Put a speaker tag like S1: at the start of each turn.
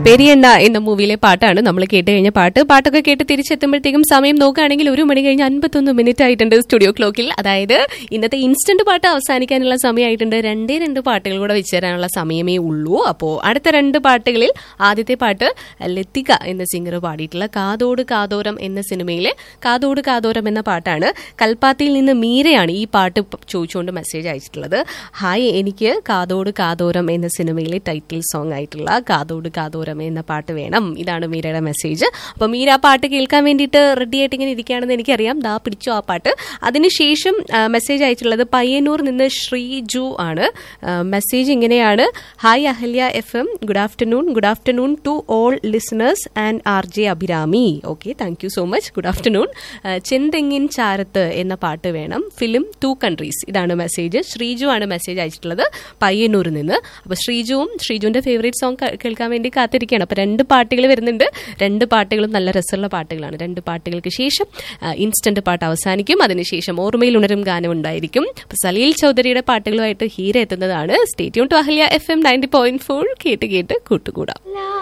S1: പെരിയണ്ണ എന്ന മൂവിയിലെ പാട്ടാണ് നമ്മൾ കേട്ട് കഴിഞ്ഞ പാട്ട് പാട്ടൊക്കെ കേട്ട് തിരിച്ചെത്തുമ്പോഴത്തേക്കും സമയം നോക്കുകയാണെങ്കിൽ ഒരു മണി കഴിഞ്ഞ് അൻപത്തൊന്ന് മിനിറ്റ് ആയിട്ടുണ്ട് സ്റ്റുഡിയോ ക്ലോക്കിൽ അതായത് ഇന്നത്തെ ഇൻസ്റ്റന്റ് പാട്ട് അവസാനിക്കാനുള്ള സമയമായിട്ടുണ്ട് രണ്ടേ രണ്ട് പാട്ടുകൾ കൂടെ വെച്ച് തരാനുള്ള സമയമേ ഉള്ളൂ അപ്പോൾ അടുത്ത രണ്ട് പാട്ടുകളിൽ ആദ്യത്തെ പാട്ട് ലത്തിക എന്ന സിംഗർ പാടിയിട്ടുള്ള കാതോട് കാതോരം എന്ന സിനിമയിലെ കാതോട് കാതോരം എന്ന പാട്ടാണ് കൽപ്പാത്തിയിൽ നിന്ന് മീരയാണ് ഈ പാട്ട് പ- ചോദിച്ചുകൊണ്ട് മെസ്സേജ് അയച്ചിട്ടുള്ളത് ഹായ് എനിക്ക് കാതോട് കാതോരം എന്ന സിനിമയിലെ ടൈറ്റിൽ സോങ് ആയിട്ടുള്ള കാതോട് കാതോരം എന്ന പാട്ട് വേണം ഇതാണ് മീരയുടെ മെസ്സേജ് അപ്പൊ മീര ആ പാട്ട് കേൾക്കാൻ വേണ്ടിയിട്ട് റെഡി ആയിട്ട് ഇങ്ങനെ ഇരിക്കുകയാണെന്ന് എനിക്കറിയാം ദാ പിടിച്ചു ആ പാട്ട് അതിനുശേഷം മെസ്സേജ് അയച്ചിട്ടുള്ളത് പയ്യന്നൂർ നിന്ന് ശ്രീജു ആണ് മെസ്സേജ് ഇങ്ങനെയാണ് hi Ahalya F M good afternoon good afternoon to all listeners and R J Abhirami okay thank you so much good afternoon ചെന്തെങ്ങിൻ ചാരത്ത് എന്ന പാട്ട് വേണം ഫിലിം ടു കൺട്രീസ് ഇതാണ് മെസ്സേജ് ശ്രീജു ആണ് മെസ്സേജ് അയച്ചിട്ടുള്ളത് പയ്യന്നൂരിൽ നിന്ന് അപ്പൊ ശ്രീജുവും ശ്രീജുവിന്റെ ഫേവറേറ്റ് സോങ് കേൾക്കാൻ വേണ്ടി കാത്തിരിക്കുകയാണ് അപ്പൊ രണ്ട് പാട്ടുകൾ വരുന്നുണ്ട് രണ്ട് പാട്ടുകളും നല്ല രസമുള്ള പാട്ടുകളാണ് രണ്ട് പാട്ടുകൾക്ക് ശേഷം ഇൻസ്റ്റന്റ് പാട്ട് അവസാനിക്കും അതിനുശേഷം ഓർമ്മയിൽ ഉണരും ഗാനം ഉണ്ടായിരിക്കും അപ്പൊ സലീൽ ചൗധരിയുടെ പാട്ടുകളുമായിട്ട് ഹീര എത്തുന്നതാണ് stay tuned to Ahalya F M ninety point four കേട്ട് കേട്ട് കൂട്ടുകൂടാം